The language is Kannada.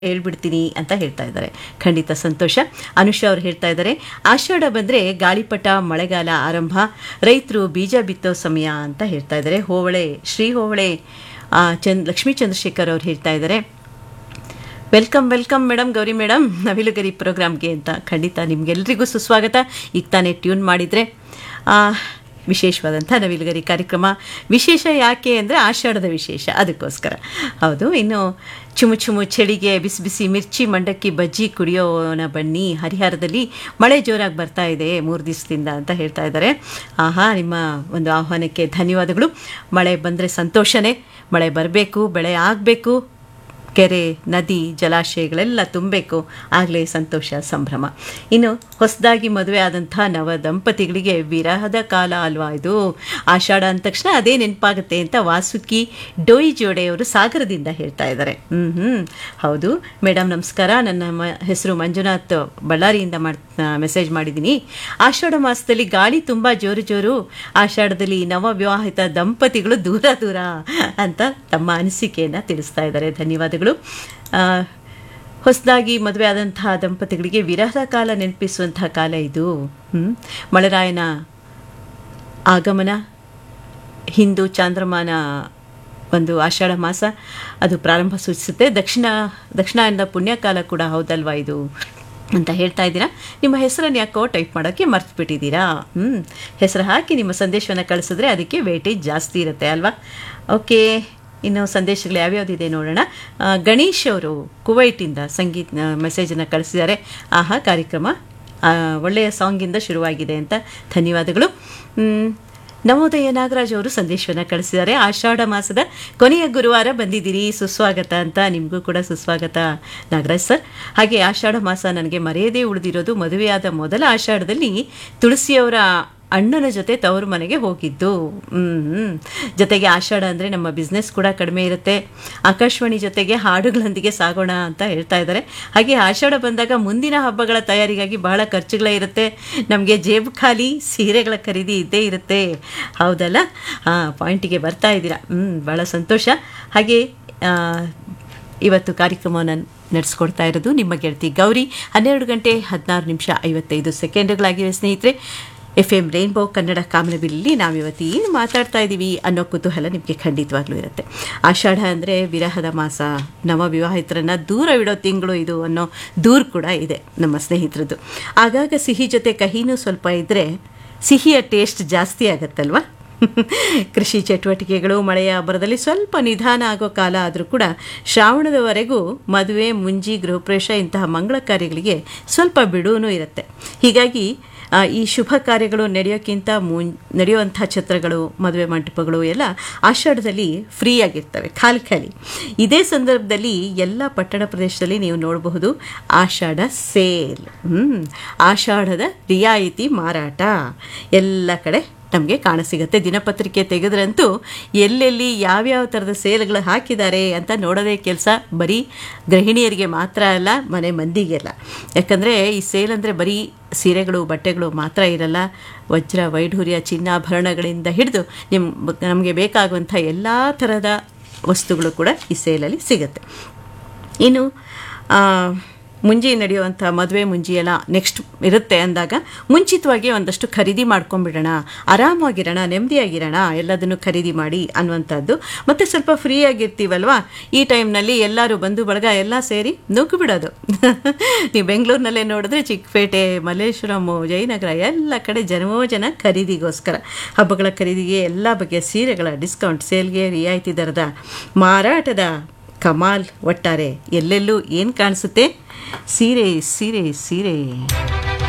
ಹೇಳ್ಬಿಡ್ತೀನಿ ಅಂತ ಹೇಳ್ತಾ ಇದ್ದಾರೆ ಖಂಡಿತ ಸಂತೋಷ ಅನುಷಾ ಅವ್ರು ಹೇಳ್ತಾ ಇದ್ದಾರೆ ಆಷಾಢ ಬಂದರೆ ಗಾಳಿಪಟ ಮಳೆಗಾಲ ಆರಂಭ ರೈತರು ಬೀಜ ಬಿತ್ತೋ ಸಮಯ ಅಂತ ಹೇಳ್ತಾ ಇದ್ದಾರೆ ಹೋವಳೆ ಶ್ರೀ ಹೋವಳೆ ಆ, ಚಂದ್ ಲಕ್ಷ್ಮೀ ಚಂದ್ರಶೇಖರ್ ಅವ್ರು ಹೇಳ್ತಾ ಇದ್ದಾರೆ welcome welcome madam Gauri madam Navilugari ಪ್ರೋಗ್ರಾಮ್ಗೆ ಅಂತ ಖಂಡಿತ ನಿಮಗೆಲ್ರಿಗೂ ಸುಸ್ವಾಗತ ಈಗ ತಾನೇ ಟ್ಯೂನ್ ಮಾಡಿದರೆ ವಿಶೇಷವಾದಂಥ ನವಿಲುಗರಿ ಕಾರ್ಯಕ್ರಮ ವಿಶೇಷ ಯಾಕೆ ಅಂದರೆ ಆಷಾಢದ ವಿಶೇಷ ಅದಕ್ಕೋಸ್ಕರ ಹೌದು ಇನ್ನು ಚುಮು ಚುಮು ಚಳಿಗೆ ಬಿಸಿ ಬಿಸಿ ಮಿರ್ಚಿ ಮಂಡಕ್ಕಿ ಬಜ್ಜಿ ಕುಡಿಯೋನ ಬನ್ನಿ ಹರಿಹರದಲ್ಲಿ ಮಳೆ ಜೋರಾಗಿ ಬರ್ತಾ ಇದೆ ಮೂರು ದಿವಸದಿಂದ ಅಂತ ಹೇಳ್ತಾ ಇದ್ದಾರೆ ಆಹಾ ನಿಮ್ಮ ಒಂದು ಆಹ್ವಾನಕ್ಕೆ ಧನ್ಯವಾದಗಳು ಮಳೆ ಬಂದರೆ ಸಂತೋಷನೇ ಮಳೆ ಬರಬೇಕು ಬೆಳೆ ಆಗಬೇಕು ಕೆರೆ ನದಿ ಜಲಾಶಯಗಳೆಲ್ಲ ತುಂಬಬೇಕು ಆಗಲೇ ಸಂತೋಷ ಸಂಭ್ರಮ ಇನ್ನು ಹೊಸದಾಗಿ ಮದುವೆ ಆದಂಥ ನವ ದಂಪತಿಗಳಿಗೆ ವಿರಹದ ಕಾಲ ಅಲ್ವಾ ಇದು ಆಷಾಢ ಅಂದ ತಕ್ಷಣ ಅದೇ ನೆನಪಾಗುತ್ತೆ ಅಂತ ವಾಸುಕಿ ಡೋಯಿ ಜೋಡೆಯವರು ಸಾಗರದಿಂದ ಹೇಳ್ತಾ ಇದ್ದಾರೆ ಹ್ಞೂ ಹ್ಞೂ ಹೌದು ಮೇಡಮ್ ನಮಸ್ಕಾರ ನನ್ನ ಮ ಹೆಸರು ಮಂಜುನಾಥ್ ಬಳ್ಳಾರಿಯಿಂದ ಮಾಡ್ ಮೆಸೇಜ್ ಮಾಡಿದ್ದೀನಿ ಆಷಾಢ ಮಾಸದಲ್ಲಿ ಗಾಳಿ ತುಂಬ ಜೋರು ಜೋರು ಆಷಾಢದಲ್ಲಿ ನವ ವಿವಾಹಿತ ದಂಪತಿಗಳು ದೂರ ದೂರ ಅಂತ ತಮ್ಮ ಅನಿಸಿಕೆಯನ್ನು ತಿಳಿಸ್ತಾ ಇದ್ದಾರೆ ಧನ್ಯವಾದಗಳು ಆ, ಹೊಸದಾಗಿ ಮದುವೆ ಆದಂತಹ ದಂಪತಿಗಳಿಗೆ ವಿರಹದ ಕಾಲ ನೆನಪಿಸುವಂತಹ ಕಾಲ ಇದು ಹ್ಮ್? ಮಳೆರಾಯನ ಆಗಮನ ಹಿಂದೂ ಚಾಂದ್ರಮಾನ ಒಂದು ಆಷಾಢ ಮಾಸ ಅದು ಪ್ರಾರಂಭ ಸೂಚಿಸುತ್ತೆ ದಕ್ಷಿಣ ದಕ್ಷಿಣಾಯನದ ಪುಣ್ಯಕಾಲ ಕೂಡ ಹೌದಲ್ವಾ ಇದು ಅಂತ ಹೇಳ್ತಾ ಇದ್ದೀರಾ ನಿಮ್ಮ ಹೆಸರನ್ನು ಯಾಕೋ ಟೈಪ್ ಮಾಡೋಕ್ಕೆ ಮರ್ತು ಬಿಟ್ಟಿದ್ದೀರಾ ಹ್ಞೂ ಹೆಸರು ಹಾಕಿ ನಿಮ್ಮ ಸಂದೇಶವನ್ನು ಕಳಿಸಿದ್ರೆ ಅದಕ್ಕೆ ವೇಟೇಜ್ ಜಾಸ್ತಿ ಇರುತ್ತೆ ಅಲ್ವಾ ಓಕೆ ಇನ್ನು ಸಂದೇಶಗಳು ಯಾವ್ಯಾವುದಿದೆ ನೋಡೋಣ ಆ, ಗಣೇಶ್ ಅವರು ಕುವೈಟಿಂದ ಸಂಗೀತ ಮೆಸೇಜನ್ನು ಕಳಿಸಿದ್ದಾರೆ ಆಹಾ ಕಾರ್ಯಕ್ರಮ ಆ, ಒಳ್ಳೆಯ ಸಾಂಗಿಂದ ಶುರುವಾಗಿದೆ ಅಂತ ಧನ್ಯವಾದಗಳು ಮ್, ನವೋದಯ ನಾಗರಾಜ್ ಅವರು ಸಂದೇಶವನ್ನು ಕಳಿಸಿದ್ದಾರೆ ಆಷಾಢ ಮಾಸದ ಕೊನೆಯ ಗುರುವಾರ ಬಂದಿದ್ದೀರಿ ಸುಸ್ವಾಗತ ಅಂತ ನಿಮಗೂ ಕೂಡ ಸುಸ್ವಾಗತ ನಾಗರಾಜ್ ಸರ್ ಹಾಗೆ ಆಷಾಢ ಮಾಸ ನನಗೆ ಮರೆಯದೇ ಉಳಿದಿರೋದು ಮದುವೆಯಾದ ಮೊದಲ ಆಷಾಢದಲ್ಲಿ ತುಳಸಿಯವರ ಅಣ್ಣನ ಜೊತೆ ತವರು ಮನೆಗೆ ಹೋಗಿದ್ದು ಹ್ಮ್ ಜೊತೆಗೆ ಆಷಾಢ ಅಂದರೆ ನಮ್ಮ ಬಿಸ್ನೆಸ್ ಕೂಡ ಕಡಿಮೆ ಇರುತ್ತೆ ಆಕಾಶವಾಣಿ ಜೊತೆಗೆ ಹಾಡುಗಳೊಂದಿಗೆ ಸಾಗೋಣ ಅಂತ ಹೇಳ್ತಾ ಇದ್ದಾರೆ ಹಾಗೆ ಆಷಾಢ ಬಂದಾಗ ಮುಂದಿನ ಹಬ್ಬಗಳ ತಯಾರಿಗಾಗಿ ಬಹಳ ಖರ್ಚುಗಳೇ ಇರುತ್ತೆ ನಮಗೆ ಜೇಬು ಖಾಲಿ ಸೀರೆಗಳ ಖರೀದಿ ಇದ್ದೇ ಇರುತ್ತೆ ಹೌದಲ್ಲ ಹಾಂ ಪಾಯಿಂಟಿಗೆ ಬರ್ತಾ ಇದ್ದೀರಾ ಹ್ಞೂ ಭಾಳ ಸಂತೋಷ ಹಾಗೆ ಆ, ಇವತ್ತು ಕಾರ್ಯಕ್ರಮವನ್ನು ನಡೆಸ್ಕೊಡ್ತಾ ಇರೋದು ನಿಮ್ಮ ಗೆಳತಿ ಗೌರಿ ಹನ್ನೆರಡು ಗಂಟೆ ಹದಿನಾರು ನಿಮಿಷ ಐವತ್ತೈದು ಸೆಕೆಂಡ್ಗಳಾಗಿವೆ ಸ್ನೇಹಿತರೆ ಎಫ್ ಎಮ್ ರೈನ್ಬೋ ಕನ್ನಡ ಕಾಮನಬಿಲ್ಲಿ ನಾವಿವತ್ತು ಏನು ಮಾತಾಡ್ತಾ ಇದ್ದೀವಿ ಅನ್ನೋ ಕುತೂಹಲ ನಿಮಗೆ ಖಂಡಿತವಾಗ್ಲೂ ಇರುತ್ತೆ ಆಷಾಢ ಅಂದರೆ ವಿರಹದ ಮಾಸ ನವ ವಿವಾಹಿತರನ್ನು ದೂರವಿಡೋ ತಿಂಗಳು ಇದು ಅನ್ನೋ ದೂರು ಕೂಡ ಇದೆ ನಮ್ಮ ಸ್ನೇಹಿತರದ್ದು ಆಗಾಗ ಸಿಹಿ ಜೊತೆ ಕಹಿನೂ ಸ್ವಲ್ಪ ಇದ್ದರೆ ಸಿಹಿಯ ಟೇಸ್ಟ್ ಜಾಸ್ತಿ ಆಗತ್ತಲ್ವಾ ಕೃಷಿ ಚಟುವಟಿಕೆಗಳು ಮಳೆಯ ಅಬ್ಬರದಲ್ಲಿ ಸ್ವಲ್ಪ ನಿಧಾನ ಆಗೋ ಕಾಲ ಆದರೂ ಕೂಡ ಶ್ರಾವಣದವರೆಗೂ ಮದುವೆ ಮುಂಜಿ ಗೃಹಪ್ರವೇಶ ಇಂತಹ ಮಂಗಳ ಕಾರ್ಯಗಳಿಗೆ ಸ್ವಲ್ಪ ಬಿಡುವೂ ಇರುತ್ತೆ ಹೀಗಾಗಿ ಆ, ಈ ಶುಭ ಕಾರ್ಯಗಳು ನಡೆಯೋಕ್ಕಿಂತ ಮುನ್ ನಡೆಯುವಂಥ ಛತ್ರಗಳು ಮದುವೆ ಮಂಟಪಗಳು ಎಲ್ಲ ಆಷಾಢದಲ್ಲಿ ಫ್ರೀ ಆಗಿರ್ತವೆ ಖಾಲಿ ಖಾಲಿ ಇದೇ ಸಂದರ್ಭದಲ್ಲಿ ಎಲ್ಲ ಪಟ್ಟಣ ಪ್ರದೇಶದಲ್ಲಿ ನೀವು ನೋಡಬಹುದು ಆಷಾಢ ಸೇಲ್ ಹ್ಮ್ ಆಷಾಢದ ರಿಯಾಯಿತಿ ಮಾರಾಟ ಎಲ್ಲ ಕಡೆ ನಮಗೆ ಕಾಣಸಿಗುತ್ತೆ ದಿನಪತ್ರಿಕೆ ತೆಗೆದ್ರಂತೂ ಎಲ್ಲೆಲ್ಲಿ ಯಾವ್ಯಾವ ಥರದ ಸೇಲ್ಗಳು ಹಾಕಿದ್ದಾರೆ ಅಂತ ನೋಡೋದೇ ಕೆಲಸ ಬರೀ ಗೃಹಿಣಿಯರಿಗೆ ಮಾತ್ರ ಅಲ್ಲ ಮನೆ ಮಂದಿಗೆಲ್ಲ ಯಾಕಂದರೆ ಈ ಸೇಲ್ ಅಂದರೆ ಬರೀ ಸೀರೆಗಳು ಬಟ್ಟೆಗಳು ಮಾತ್ರ ಇರಲ್ಲ ವಜ್ರ ವೈಢೂರ್ಯ ಚಿನ್ನಾಭರಣಗಳಿಂದ ಹಿಡಿದು ನಿಮ್ಮ ನಮಗೆ ಬೇಕಾಗುವಂಥ ಎಲ್ಲ ಥರದ ವಸ್ತುಗಳು ಕೂಡ ಈ ಸೇಲಲ್ಲಿ ಸಿಗುತ್ತೆ ಇನ್ನು ಆ, ಮುಂಜಿ ನಡೆಯುವಂಥ ಮದುವೆ ಮುಂಜಿ ಎಲ್ಲ ನೆಕ್ಸ್ಟ್ ಇರುತ್ತೆ ಅಂದಾಗ ಮುಂಚಿತವಾಗಿ ಒಂದಷ್ಟು ಖರೀದಿ ಮಾಡ್ಕೊಂಡ್ಬಿಡೋಣ ಆರಾಮಾಗಿರೋಣ ನೆಮ್ಮದಿಯಾಗಿರೋಣ ಎಲ್ಲದನ್ನು ಖರೀದಿ ಮಾಡಿ ಅನ್ನುವಂಥದ್ದು ಮತ್ತು ಸ್ವಲ್ಪ ಫ್ರೀ ಆಗಿರ್ತೀವಲ್ವಾ ಈ ಟೈಮ್ನಲ್ಲಿ ಎಲ್ಲರೂ ಬಂಧು ಬಳಗ ಎಲ್ಲ ಸೇರಿ ನುಗ್ಗು ಬಿಡೋದು ನೀವು ಬೆಂಗಳೂರಿನಲ್ಲೇ ನೋಡಿದ್ರೆ ಚಿಕ್ಕಪೇಟೆ ಮಲ್ಲೇಶ್ವರಂ ಜಯನಗರ ಎಲ್ಲ ಕಡೆ ಜನವೋ ಜನ ಖರೀದಿಗೋಸ್ಕರ ಹಬ್ಬಗಳ ಖರೀದಿಗೆ ಎಲ್ಲ ಬಗೆಯ ಸೀರೆಗಳ ಡಿಸ್ಕೌಂಟ್ ಸೇಲ್ಗೆ ರಿಯಾಯಿತಿ ದರದ ಮಾರಾಟದ ಕಮಾಲ್ ಒಟ್ಟಾರೆ ಎಲ್ಲೆಲ್ಲೂ ಏನು ಕಾಣಿಸುತ್ತೆ ಸೀರೆ ಸೀರೆ ಸೀರೆ